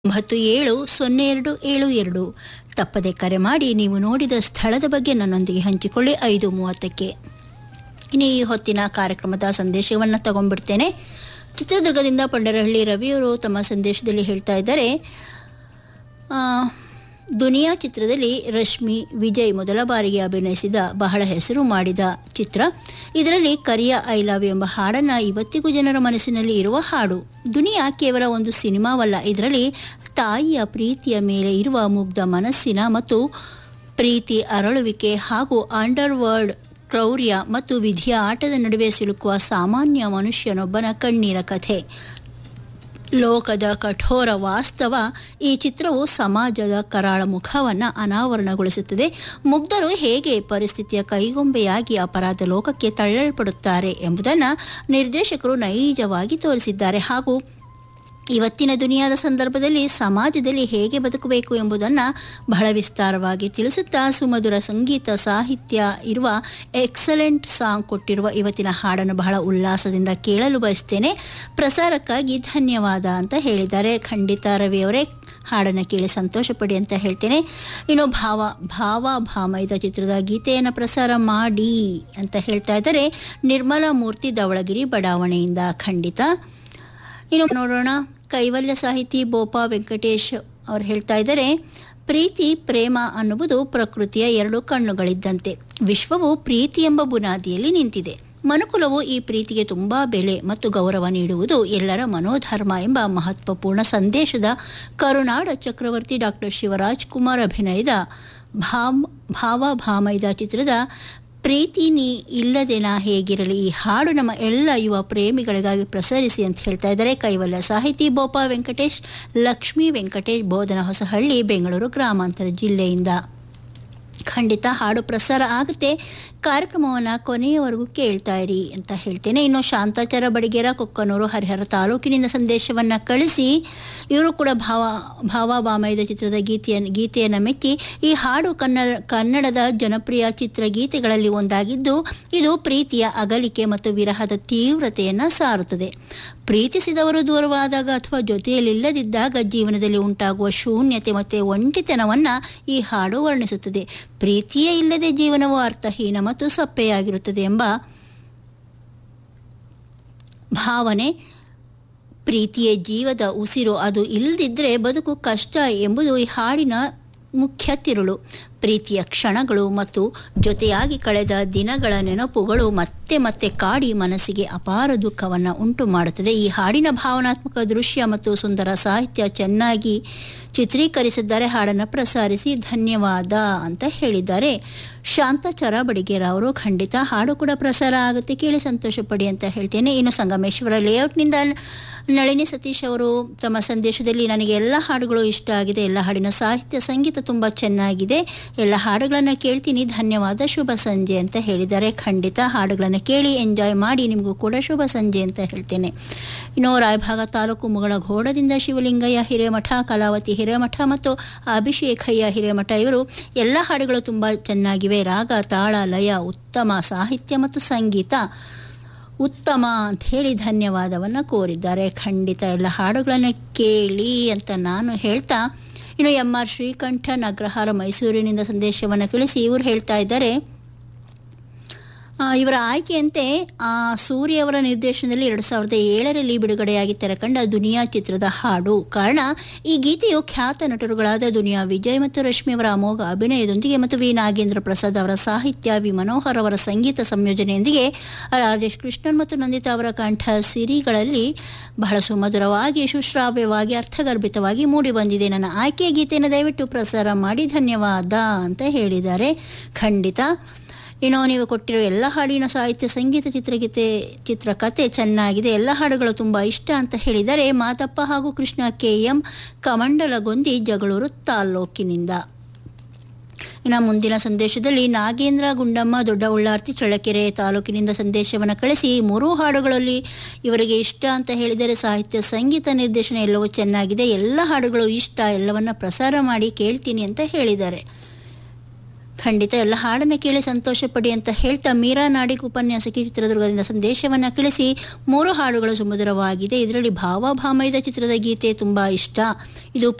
ಒಂಬತ್ತು ಏಳು ಸೊನ್ನೆ ಎರಡು ಏಳು ಎರಡು ತಪ್ಪದೆ ಕರೆ ಮಾಡಿ ನೀವು ನೋಡಿದ ಸ್ಥಳದ ಬಗ್ಗೆ ನನ್ನೊಂದಿಗೆ ಹಂಚಿಕೊಳ್ಳಿ ಐದು ಮೂವತ್ತಕ್ಕೆ ಇನ್ನು ಈ ಹೊತ್ತಿನ ಕಾರ್ಯಕ್ರಮದ ಸಂದೇಶವನ್ನು ತಗೊಂಡ್ಬಿಡ್ತೇನೆ ಚಿತ್ರದುರ್ಗದಿಂದ ಪಂಡರಹಳ್ಳಿ ರವಿಯವರು ತಮ್ಮ ಸಂದೇಶದಲ್ಲಿ ಹೇಳ್ತಾ ಇದ್ದಾರೆ ಆ, ದುನಿಯಾ ಚಿತ್ರದಲ್ಲಿ ರಶ್ಮಿ ವಿಜಯ್ ಮೊದಲ ಬಾರಿಗೆ ಅಭಿನಯಿಸಿದ ಬಹಳ ಹೆಸರು ಮಾಡಿದ ಚಿತ್ರ ಇದರಲ್ಲಿ ಕರಿಯ ಐ ಲವ್ ಎಂಬ ಹಾಡನ್ನು ಇವತ್ತಿಗೂ ಜನರ ಮನಸ್ಸಿನಲ್ಲಿ ಇರುವ ಹಾಡು ದುನಿಯಾ ಕೇವಲ ಒಂದು ಸಿನಿಮಾವಲ್ಲ ಇದರಲ್ಲಿ ತಾಯಿಯ ಪ್ರೀತಿಯ ಮೇಲೆ ಇರುವ ಮುಗ್ಧ ಮನಸ್ಸಿನ ಮತ್ತು ಪ್ರೀತಿ ಅರಳುವಿಕೆ ಹಾಗೂ ಅಂಡರ್ ವರ್ಲ್ಡ್ ಕ್ರೌರ್ಯ ಮತ್ತು ವಿಧಿಯ ಆಟದ ನಡುವೆ ಸಿಲುಕುವ ಸಾಮಾನ್ಯ ಮನುಷ್ಯನೊಬ್ಬನ ಕಣ್ಣೀರ ಕಥೆ ಲೋಕದ ಕಠೋರ ವಾಸ್ತವ ಈ ಚಿತ್ರವು ಸಮಾಜದ ಕರಾಳ ಮುಖವನ್ನು ಅನಾವರಣಗೊಳಿಸುತ್ತದೆ ಮುಗ್ಧರು ಹೇಗೆ ಪರಿಸ್ಥಿತಿಯ ಕೈಗೊಂಬೆಯಾಗಿ ಅಪರಾಧ ಲೋಕಕ್ಕೆ ತಳ್ಳಲ್ಪಡುತ್ತಾರೆ ಎಂಬುದನ್ನು ನಿರ್ದೇಶಕರು ನೈಜವಾಗಿ ತೋರಿಸಿದ್ದಾರೆ ಹಾಗೂ ಇವತ್ತಿನ ದುನಿಯಾದ ಸಂದರ್ಭದಲ್ಲಿ ಸಮಾಜದಲ್ಲಿ ಹೇಗೆ ಬದುಕಬೇಕು ಎಂಬುದನ್ನು ಬಹಳ ವಿಸ್ತಾರವಾಗಿ ತಿಳಿಸುತ್ತಾ ಸುಮಧುರ ಸಂಗೀತ ಸಾಹಿತ್ಯ ಇರುವ ಎಕ್ಸಲೆಂಟ್ ಸಾಂಗ್ ಕೊಟ್ಟಿರುವ ಇವತ್ತಿನ ಹಾಡನ್ನು ಬಹಳ ಉಲ್ಲಾಸದಿಂದ ಕೇಳಲು ಬಯಸ್ತೇನೆ ಪ್ರಸಾರಕ್ಕಾಗಿ ಧನ್ಯವಾದ ಅಂತ ಹೇಳಿದ್ದಾರೆ ಖಂಡಿತ ರವಿಯವರೇ ಹಾಡನ್ನು ಕೇಳಿ ಸಂತೋಷಪಡಿ ಅಂತ ಹೇಳ್ತೇನೆ ಇನ್ನು ಭಾವ ಭಾವ ಭಾಮೈದ ಚಿತ್ರದ ಗೀತೆಯನ್ನು ಪ್ರಸಾರ ಮಾಡಿ ಅಂತ ಹೇಳ್ತಾ ಇದ್ದಾರೆ ನಿರ್ಮಲಾ ಮೂರ್ತಿ ಧವಳಗಿರಿ ಬಡಾವಣೆಯಿಂದ ಖಂಡಿತ ಇನ್ನು ನೋಡೋಣ ಕೈವಲ್ಯ ಸಾಹಿತಿ ಬೋಪಾ ವೆಂಕಟೇಶ್ ಅವರು ಹೇಳ್ತಾ ಇದ್ದಾರೆ ಪ್ರೀತಿ ಪ್ರೇಮ ಅನ್ನುವುದು ಪ್ರಕೃತಿಯ ಎರಡು ಕಣ್ಣುಗಳಿದ್ದಂತೆ ವಿಶ್ವವು ಪ್ರೀತಿ ಎಂಬ ಬುನಾದಿಯಲ್ಲಿ ನಿಂತಿದೆ ಮನುಕುಲವು ಈ ಪ್ರೀತಿಗೆ ತುಂಬಾ ಬೆಲೆ ಮತ್ತು ಗೌರವ ನೀಡುವುದು ಎಲ್ಲರ ಮನೋಧರ್ಮ ಎಂಬ ಮಹತ್ವಪೂರ್ಣ ಸಂದೇಶದ ಕರುನಾಡ ಚಕ್ರವರ್ತಿ ಡಾಕ್ಟರ್ ಶಿವರಾಜ್ ಕುಮಾರ್ ಅಭಿನಯದ ಭಾಮ್ ಭಾವ ಭಾಮೈದ ಚಿತ್ರದ ಪ್ರೀತಿ ನೀ ಇಲ್ಲದೆ ನಾ ಹೇಗಿರಲಿ ಈ ಹಾಡು ನಮ್ಮ ಎಲ್ಲ ಯುವ ಪ್ರೇಮಿಗಳಿಗಾಗಿ ಪ್ರಸರಿಸಿ ಅಂತ ಹೇಳ್ತಾ ಇದ್ದಾರೆ ಕೈವಲ್ಯ ಸಾಹಿತಿ ಬೋಪಾ ವೆಂಕಟೇಶ್ ಲಕ್ಷ್ಮೀ ವೆಂಕಟೇಶ್ ಬೋಧನ ಹೊಸಹಳ್ಳಿ ಬೆಂಗಳೂರು ಗ್ರಾಮಾಂತರ ಜಿಲ್ಲೆಯಿಂದ ಖಂಡಿತ ಹಾಡು ಪ್ರಸಾರ ಆಗುತ್ತೆ ಕಾರ್ಯಕ್ರಮವನ್ನು ಕೊನೆಯವರೆಗೂ ಕೇಳ್ತಾ ಇರಿ ಅಂತ ಹೇಳ್ತೇನೆ ಇನ್ನು ಶಾಂತಾಚಾರ ಬಡಿಗೇರ ಕೊಕ್ಕನೂರು ಹರಿಹರ ತಾಲೂಕಿನಿಂದ ಸಂದೇಶವನ್ನು ಕಳಿಸಿ ಇವರು ಕೂಡ ಭಾವ ಭಾವ ಬಾಮೈದ ಚಿತ್ರದ ಗೀತೆಯನ್ನು ಗೀತೆಯನ್ನು ಮೆಚ್ಚಿ ಈ ಹಾಡು ಕನ್ನಡ ಕನ್ನಡದ ಜನಪ್ರಿಯ ಚಿತ್ರಗೀತೆಗಳಲ್ಲಿ ಒಂದಾಗಿದ್ದು ಇದು ಪ್ರೀತಿಯ ಅಗಲಿಕೆ ಮತ್ತು ವಿರಹದ ತೀವ್ರತೆಯನ್ನು ಸಾರುತ್ತದೆ ಪ್ರೀತಿಸಿದವರು ದೂರವಾದಾಗ ಅಥವಾ ಜೊತೆಯಲ್ಲಿಲ್ಲದಿದ್ದಾಗ ಜೀವನದಲ್ಲಿ ಉಂಟಾಗುವ ಶೂನ್ಯತೆ ಮತ್ತು ಒಂಟಿತನವನ್ನು ಈ ಹಾಡು ವರ್ಣಿಸುತ್ತದೆ ಪ್ರೀತಿಯೇ ಇಲ್ಲದೆ ಜೀವನವು ಅರ್ಥಹೀನ ಮತ್ತು ಸಪ್ಪೆಯಾಗಿರುತ್ತದೆ ಎಂಬ ಭಾವನೆ ಪ್ರೀತಿಯೇ ಜೀವದ ಉಸಿರು ಅದು ಇಲ್ಲದಿದ್ದರೆ ಬದುಕು ಕಷ್ಟ ಎಂಬುದು ಈ ಹಾಡಿನ ಮುಖ್ಯ ತಿರುಳು ಪ್ರೀತಿಯ ಕ್ಷಣಗಳು ಮತ್ತು ಜೊತೆಯಾಗಿ ಕಳೆದ ದಿನಗಳ ನೆನಪುಗಳು ಮತ್ತೆ ಮತ್ತೆ ಕಾಡಿ ಮನಸ್ಸಿಗೆ ಅಪಾರ ದುಃಖವನ್ನು ಉಂಟು ಮಾಡುತ್ತದೆ ಈ ಹಾಡಿನ ಭಾವನಾತ್ಮಕ ದೃಶ್ಯ ಮತ್ತು ಸುಂದರ ಸಾಹಿತ್ಯ ಚೆನ್ನಾಗಿ ಚಿತ್ರೀಕರಿಸಿದ್ದಾರೆ ಹಾಡನ್ನು ಪ್ರಸಾರಿಸಿ ಧನ್ಯವಾದ ಅಂತ ಹೇಳಿದ್ದಾರೆ ಶಾಂತಾಚಾರ ಬಡಿಗೇರ ಅವರು ಖಂಡಿತ ಹಾಡು ಕೂಡ ಪ್ರಸಾರ ಆಗುತ್ತೆ ಕೇಳಿ ಸಂತೋಷಪಡಿ ಅಂತ ಹೇಳ್ತೇನೆ ಇನ್ನು ಸಂಗಮೇಶ್ವರ ಲೇಔಟ್ನಿಂದ ನಳಿನಿ ಸತೀಶ್ ಅವರು ತಮ್ಮ ಸಂದೇಶದಲ್ಲಿ ನನಗೆ ಎಲ್ಲ ಹಾಡುಗಳು ಇಷ್ಟ ಆಗಿದೆ ಎಲ್ಲ ಹಾಡಿನ ಸಾಹಿತ್ಯ ಸಂಗೀತ ತುಂಬ ಚೆನ್ನಾಗಿದೆ ಎಲ್ಲ ಹಾಡುಗಳನ್ನು ಕೇಳ್ತೀನಿ ಧನ್ಯವಾದ ಶುಭ ಸಂಜೆ ಅಂತ ಹೇಳಿದ್ದಾರೆ ಖಂಡಿತ ಹಾಡುಗಳನ್ನು ಕೇಳಿ ಎಂಜಾಯ್ ಮಾಡಿ ನಿಮಗೂ ಕೂಡ ಶುಭ ಸಂಜೆ ಅಂತ ಹೇಳ್ತೇನೆ ಇನ್ನು ರಾಯಭಾಗ ತಾಲೂಕು ಮುಗಳಘೋಡದಿಂದ ಶಿವಲಿಂಗಯ್ಯ ಹಿರೇಮಠ ಕಲಾವತಿ ಹಿರೇಮಠ ಮತ್ತು ಅಭಿಷೇಕಯ್ಯ ಹಿರೇಮಠ ಇವರು ಎಲ್ಲ ಹಾಡುಗಳು ತುಂಬ ಚೆನ್ನಾಗಿವೆ ರಾಗ ತಾಳ ಲಯ ಉತ್ತಮ ಸಾಹಿತ್ಯ ಮತ್ತು ಸಂಗೀತ ಉತ್ತಮ ಅಂತ ಹೇಳಿ ಧನ್ಯವಾದವನ್ನು ಕೋರಿದ್ದಾರೆ ಖಂಡಿತ ಎಲ್ಲ ಹಾಡುಗಳನ್ನು ಕೇಳಿ ಅಂತ ನಾನು ಹೇಳ್ತಾ ಇನ್ನು ಎಂ ಆರ್ ಶ್ರೀಕಂಠ ನಗ್ರಹಾರ ಮೈಸೂರಿನಿಂದ ಸಂದೇಶವನ್ನು ಕಳಿಸಿ ಇವರು ಹೇಳ್ತಾ ಇದ್ದಾರೆ ಆ, ಇವರ ಆಯ್ಕೆಯಂತೆ ಆ, ಸೂರ್ಯ ಅವರ ನಿರ್ದೇಶನದಲ್ಲಿ ಎರಡು ಸಾವಿರದ ಏಳರಲ್ಲಿ ಬಿಡುಗಡೆಯಾಗಿ ತೆರೆಕಂಡ ದುನಿಯಾ ಚಿತ್ರದ ಹಾಡು ಕಾರಣ ಈ ಗೀತೆಯು ಖ್ಯಾತ ನಟರುಗಳಾದ ದುನಿಯಾ ವಿಜಯ್ ಮತ್ತು ರಶ್ಮಿ ಅವರ ಅಮೋಘ ಅಭಿನಯದೊಂದಿಗೆ ಮತ್ತು ವಿ ನಾಗೇಂದ್ರ ಪ್ರಸಾದ್ ಅವರ ಸಾಹಿತ್ಯ ವಿ ಮನೋಹರ್ ಅವರ ಸಂಗೀತ ಸಂಯೋಜನೆಯೊಂದಿಗೆ ರಾಜೇಶ್ ಕೃಷ್ಣನ್ ಮತ್ತು ನಂದಿತಾ ಅವರ ಕಂಠ ಸಿರಿಗಳಲ್ಲಿ ಬಹಳ ಸುಮಧುರವಾಗಿ ಸುಶ್ರಾವ್ಯವಾಗಿ ಅರ್ಥಗರ್ಭಿತವಾಗಿ ಮೂಡಿಬಂದಿದೆ ನನ್ನ ಆಯ್ಕೆಯ ಗೀತೆಯನ್ನು ದಯವಿಟ್ಟು ಪ್ರಸಾರ ಮಾಡಿ ಧನ್ಯವಾದ ಅಂತ ಹೇಳಿದ್ದಾರೆ ಖಂಡಿತ ಇನ್ನು ನೀವು ಕೊಟ್ಟಿರೋ ಎಲ್ಲ ಹಾಡಿನ ಸಾಹಿತ್ಯ ಸಂಗೀತ ಚಿತ್ರಗೀತೆ ಚಿತ್ರಕಥೆ ಚೆನ್ನಾಗಿದೆ ಎಲ್ಲ ಹಾಡುಗಳು ತುಂಬ ಇಷ್ಟ ಅಂತ ಹೇಳಿದರೆ ಮಾದಪ್ಪ ಹಾಗೂ ಕೃಷ್ಣ ಕೆ ಎಂ ಕಮಂಡಲಗೊಂದಿ ಜಗಳೂರು ತಾಲ್ಲೂಕಿನಿಂದ ಇನ್ನು ಮುಂದಿನ ಸಂದೇಶದಲ್ಲಿ ನಾಗೇಂದ್ರ ಗುಂಡಮ್ಮ ದೊಡ್ಡ ಉಳ್ಳಾರ್ತಿ ಚಳ್ಳಕೆರೆ ತಾಲೂಕಿನಿಂದ ಸಂದೇಶವನ್ನು ಕಳಿಸಿ ಮೂರೂ ಹಾಡುಗಳಲ್ಲಿ ಇವರಿಗೆ ಇಷ್ಟ ಅಂತ ಹೇಳಿದರೆ ಸಾಹಿತ್ಯ ಸಂಗೀತ ನಿರ್ದೇಶನ ಎಲ್ಲವೂ ಚೆನ್ನಾಗಿದೆ ಎಲ್ಲ ಹಾಡುಗಳು ಇಷ್ಟ ಎಲ್ಲವನ್ನ ಪ್ರಸಾರ ಮಾಡಿ ಕೇಳ್ತೀನಿ ಅಂತ ಹೇಳಿದ್ದಾರೆ ಖಂಡಿತ ಎಲ್ಲ ಹಾಡನ್ನು ಕೇಳಿ ಸಂತೋಷ ಪಡಿ ಅಂತ ಹೇಳ್ತಾ ಮೀರಾ ನಾಡಿಗ್ ಉಪನ್ಯಾಸಕಿ ಚಿತ್ರದುರ್ಗದಿಂದ ಸಂದೇಶವನ್ನ ಕಳಿಸಿ ಮೂರು ಹಾಡುಗಳು ಸುಮಧುರವಾಗಿದೆ ಇದರಲ್ಲಿ ಭಾವ ಭಾಮೈದ ಚಿತ್ರದ ಗೀತೆ ತುಂಬಾ ಇಷ್ಟ ಇದು